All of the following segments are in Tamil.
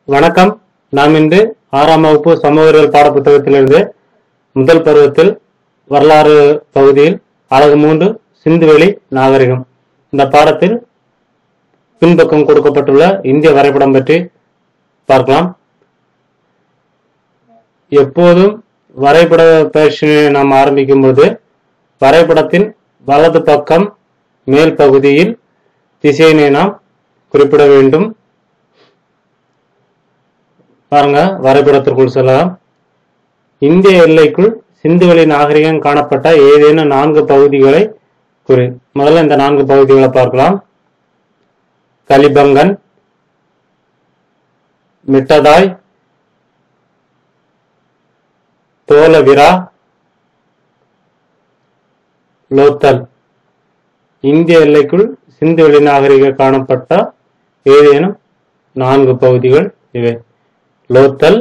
வணக்கம் நாம் இன்று ஆறாம் வகுப்பு சமூக அறிவியல் பாடப்புத்தகத்திலிருந்து முதல் பருவத்தில் வரலாறு பகுதியில் அழகு மூன்று சிந்துவெளி நாகரிகம் இந்த பாடத்தில் பின்பக்கம் கொடுக்கப்பட்டுள்ள இந்திய வரைபடம் பற்றி பார்க்கலாம் எப்போதும் வரைபட பயிற்சியை நாம் ஆரம்பிக்கும் போது வரைபடத்தின் வலது பக்கம் மேல் பகுதியில் திசையினை நாம் குறிப்பிட வேண்டும் பாருங்க வரைபடத்திற்குள் செல்லலாம் இந்திய எல்லைக்குள் சிந்துவெளி நாகரிகம் காணப்பட்ட ஏதேனும் நான்கு பகுதிகளை குறி முதல்ல இந்த நான்கு பகுதிகளை பார்க்கலாம் கலிபங்கன் மிட்டதாய் தோலவிரா லோத்தல் இந்திய எல்லைக்குள் சிந்துவெளி நாகரிக காணப்பட்ட ஏதேனும் நான்கு பகுதிகள் இவை லோத்தல்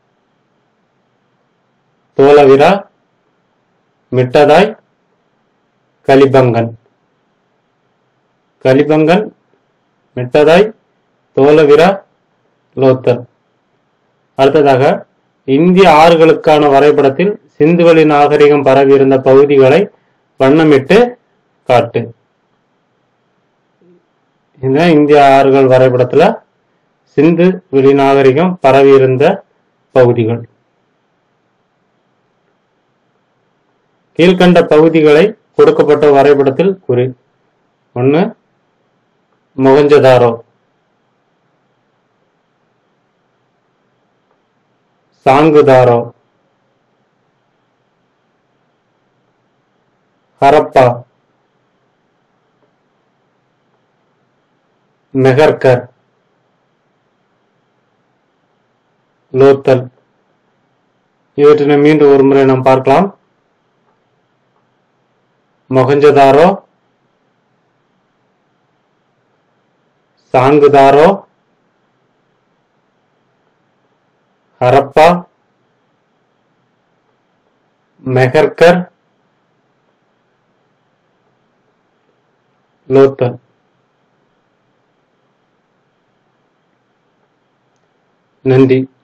தோலவிரா மிட்டதாய் கலிபங்கன் கலிபங்கன் மிட்டதாய் தோலவிரா லோத்தல் அடுத்ததாக இந்திய ஆறுகளுக்கான வரைபடத்தில் சிந்துவெளி நாகரிகம் பரவியிருந்த பகுதிகளை வண்ணமிட்டு காட்டு இந்த இந்திய ஆறுகள் வரைபடத்துல சிந்து வெளி நாகரிகம் பரவியிருந்த பகுதிகள் கீழ்கண்ட பகுதிகளை கொடுக்கப்பட்ட வரைபடத்தில் குறி ஒன்று மொகஞ்சதாரோ சாங்குதாரோ ஹரப்பா மெஹர்கர் லோத்தல் இவற்றினை மீண்டும் ஒரு முறை நாம் பார்க்கலாம் மொகஞ்சதாரோ சாங்குதாரோ ஹரப்பா மெஹர்கர் லோத்தல் நன்றி